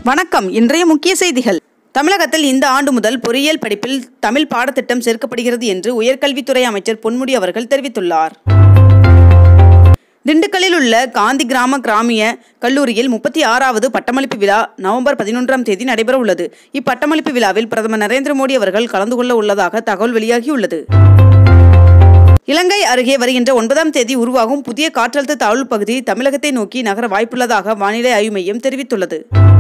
வணக்கம் இன்றைய முக்கிய செய்திகள் தமிழகத்தில் இந்த ஆண்டு முதல் பொறியியல் படிப்பில் தமிழ் பாடத்திட்டம் சேர்க்கப்படுகிறது என்று உயர்கல்வித்துறை அமைச்சர் பொன்முடி அவர்கள் தெரிவித்துள்ளார் திண்டுக்கல்லில் உள்ள காந்தி கிராம கிராமிய கல்லூரியில் முப்பத்தி ஆறாவது பட்டமளிப்பு விழா நவம்பர் பதினொன்றாம் தேதி நடைபெற உள்ளது இப்பட்டமளிப்பு விழாவில் பிரதமர் நரேந்திர மோடி அவர்கள் கலந்து கொள்ள உள்ளதாக தகவல் வெளியாகியுள்ளது இலங்கை அருகே வருகின்ற ஒன்பதாம் தேதி உருவாகும் புதிய காற்றழுத்த தாழ்வு பகுதி தமிழகத்தை நோக்கி நகர வாய்ப்புள்ளதாக வானிலை ஆய்வு மையம் தெரிவித்துள்ளது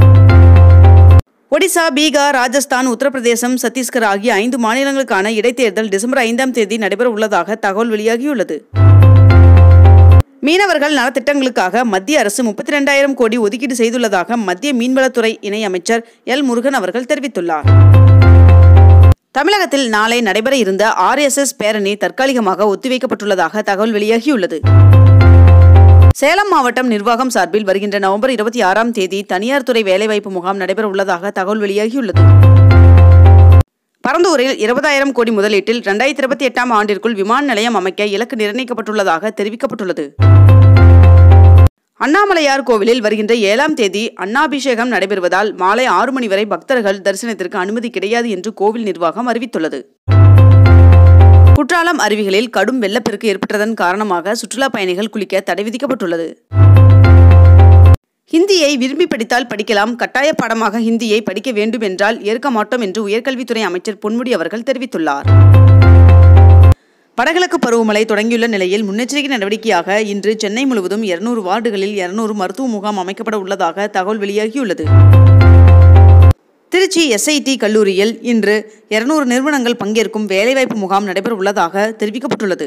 ஒடிசா பீகார் ராஜஸ்தான் உத்தரப்பிரதேசம் சத்தீஸ்கர் ஆகிய ஐந்து மாநிலங்களுக்கான இடைத்தேர்தல் டிசம்பர் ஐந்தாம் தேதி நடைபெற உள்ளதாக தகவல் வெளியாகியுள்ளது மீனவர்கள் நலத்திட்டங்களுக்காக மத்திய அரசு முப்பத்தி ரெண்டாயிரம் கோடி ஒதுக்கீடு செய்துள்ளதாக மத்திய மீன்வளத்துறை இணை அமைச்சர் எல் முருகன் அவர்கள் தெரிவித்துள்ளார் தமிழகத்தில் நாளை நடைபெற இருந்த ஆர்எஸ்எஸ் பேரணி தற்காலிகமாக ஒத்திவைக்கப்பட்டுள்ளதாக தகவல் வெளியாகியுள்ளது சேலம் மாவட்டம் நிர்வாகம் சார்பில் வருகின்ற நவம்பர் இருபத்தி ஆறாம் தேதி தனியார் துறை வேலைவாய்ப்பு முகாம் நடைபெற உள்ளதாக தகவல் வெளியாகியுள்ளது பரந்தூரில் இருபதாயிரம் கோடி முதலீட்டில் இரண்டாயிரத்தி இருபத்தி எட்டாம் ஆண்டிற்குள் விமான நிலையம் அமைக்க இலக்கு நிர்ணயிக்கப்பட்டுள்ளதாக தெரிவிக்கப்பட்டுள்ளது அண்ணாமலையார் கோவிலில் வருகின்ற ஏழாம் தேதி அன்னாபிஷேகம் நடைபெறுவதால் மாலை ஆறு மணி வரை பக்தர்கள் தரிசனத்திற்கு அனுமதி கிடையாது என்று கோவில் நிர்வாகம் அறிவித்துள்ளது குற்றாலம் அருவிகளில் கடும் வெள்ளப்பெருக்கு ஏற்பட்டதன் காரணமாக சுற்றுலா பயணிகள் குளிக்க தடை விதிக்கப்பட்டுள்ளது ஹிந்தியை விரும்பி படித்தால் படிக்கலாம் கட்டாய பாடமாக ஹிந்தியை படிக்க வேண்டும் என்றால் ஏற்க மாட்டோம் என்று உயர்கல்வித்துறை அமைச்சர் பொன்முடி அவர்கள் தெரிவித்துள்ளார் வடகிழக்கு பருவமழை தொடங்கியுள்ள நிலையில் முன்னெச்சரிக்கை நடவடிக்கையாக இன்று சென்னை முழுவதும் இருநூறு வார்டுகளில் இருநூறு மருத்துவ முகாம் அமைக்கப்பட உள்ளதாக தகவல் வெளியாகியுள்ளது திருச்சி எஸ்ஐடி கல்லூரியில் இன்று இருநூறு நிறுவனங்கள் பங்கேற்கும் வேலைவாய்ப்பு முகாம் நடைபெற உள்ளதாக தெரிவிக்கப்பட்டுள்ளது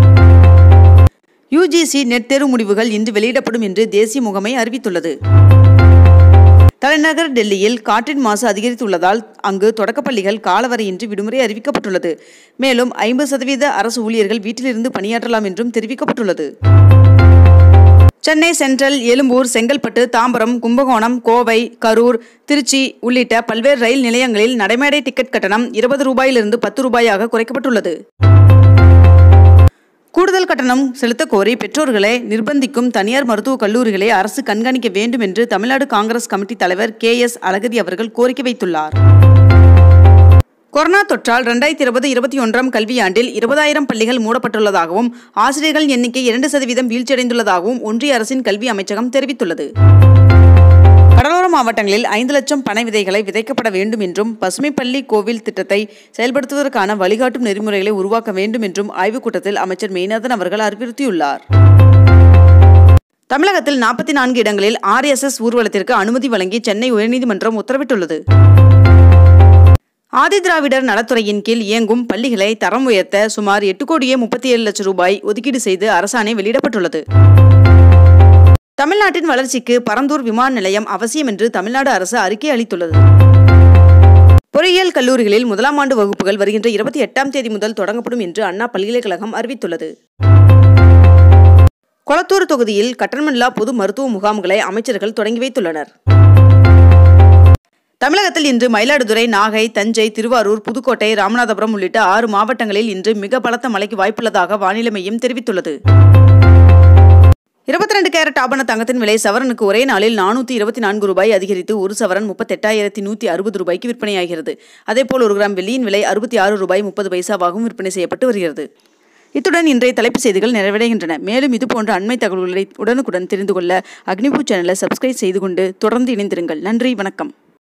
யுஜிசி நெட் தேர்வு முடிவுகள் இன்று வெளியிடப்படும் என்று தேசிய முகமை அறிவித்துள்ளது தலைநகர் டெல்லியில் காற்றின் மாசு அதிகரித்துள்ளதால் அங்கு தொடக்கப்பள்ளிகள் காலவரையின்றி விடுமுறை அறிவிக்கப்பட்டுள்ளது மேலும் ஐம்பது சதவீத அரசு ஊழியர்கள் வீட்டிலிருந்து பணியாற்றலாம் என்றும் தெரிவிக்கப்பட்டுள்ளது சென்னை சென்ட்ரல் எழும்பூர் செங்கல்பட்டு தாம்பரம் கும்பகோணம் கோவை கரூர் திருச்சி உள்ளிட்ட பல்வேறு ரயில் நிலையங்களில் நடைமேடை டிக்கெட் கட்டணம் இருபது ரூபாயிலிருந்து பத்து ரூபாயாக குறைக்கப்பட்டுள்ளது கூடுதல் கட்டணம் செலுத்தக் கோரி பெற்றோர்களை நிர்பந்திக்கும் தனியார் மருத்துவக் கல்லூரிகளை அரசு கண்காணிக்க வேண்டும் என்று தமிழ்நாடு காங்கிரஸ் கமிட்டி தலைவர் கே எஸ் அழகதி அவர்கள் கோரிக்கை வைத்துள்ளார் கொரோனா தொற்றால் இரண்டாயிரத்தி இருபது இருபத்தி ஒன்றாம் கல்வியாண்டில் இருபதாயிரம் பள்ளிகள் மூடப்பட்டுள்ளதாகவும் ஆசிரியர்கள் எண்ணிக்கை இரண்டு சதவீதம் வீழ்ச்சியடைந்துள்ளதாகவும் ஒன்றிய அரசின் கல்வி அமைச்சகம் தெரிவித்துள்ளது கடலோர மாவட்டங்களில் ஐந்து லட்சம் பனை விதைகளை விதைக்கப்பட வேண்டும் என்றும் பசுமை பள்ளி கோவில் திட்டத்தை செயல்படுத்துவதற்கான வழிகாட்டும் நெறிமுறைகளை உருவாக்க வேண்டும் என்றும் ஆய்வுக் கூட்டத்தில் அமைச்சர் மெய்நாதன் அவர்கள் அறிவுறுத்தியுள்ளார் தமிழகத்தில் நாற்பத்தி நான்கு இடங்களில் ஆர்எஸ்எஸ் ஊர்வலத்திற்கு அனுமதி வழங்கி சென்னை உயர்நீதிமன்றம் உத்தரவிட்டுள்ளது ஆதிதிராவிடர் நலத்துறையின் கீழ் இயங்கும் பள்ளிகளை தரம் உயர்த்த சுமார் எட்டு கோடியே முப்பத்தி ஏழு லட்சம் ரூபாய் ஒதுக்கீடு செய்து அரசாணை வெளியிடப்பட்டுள்ளது தமிழ்நாட்டின் வளர்ச்சிக்கு பரந்தூர் விமான நிலையம் அவசியம் என்று தமிழ்நாடு அரசு அறிக்கை அளித்துள்ளது பொறியியல் கல்லூரிகளில் முதலாம் ஆண்டு வகுப்புகள் வருகின்ற இருபத்தி எட்டாம் தேதி முதல் தொடங்கப்படும் என்று அண்ணா பல்கலைக்கழகம் அறிவித்துள்ளது கொளத்தூர் தொகுதியில் கட்டணமில்லா பொது மருத்துவ முகாம்களை அமைச்சர்கள் தொடங்கி வைத்துள்ளனர் தமிழகத்தில் இன்று மயிலாடுதுறை நாகை தஞ்சை திருவாரூர் புதுக்கோட்டை ராமநாதபுரம் உள்ளிட்ட ஆறு மாவட்டங்களில் இன்று மிக பலத்த மழைக்கு வாய்ப்புள்ளதாக வானிலை மையம் தெரிவித்துள்ளது இருபத்தி ரெண்டு கேரட் ஆபண தங்கத்தின் விலை சவரனுக்கு ஒரே நாளில் நானூற்றி இருபத்தி நான்கு ரூபாய் அதிகரித்து ஒரு சவரன் முப்பத்தெட்டாயிரத்தி நூற்றி அறுபது ரூபாய்க்கு விற்பனையாகிறது அதேபோல் ஒரு கிராம் வெள்ளியின் விலை அறுபத்தி ஆறு ரூபாய் முப்பது பைசாவாகவும் விற்பனை செய்யப்பட்டு வருகிறது இத்துடன் இன்றைய தலைப்புச் செய்திகள் நிறைவடைகின்றன மேலும் இதுபோன்ற அண்மை தகவல்களை உடனுக்குடன் தெரிந்து கொள்ள அக்னிபூ சேனலை சப்ஸ்கிரைப் செய்து கொண்டு தொடர்ந்து இணைந்திருங்கள் நன்றி வணக்கம்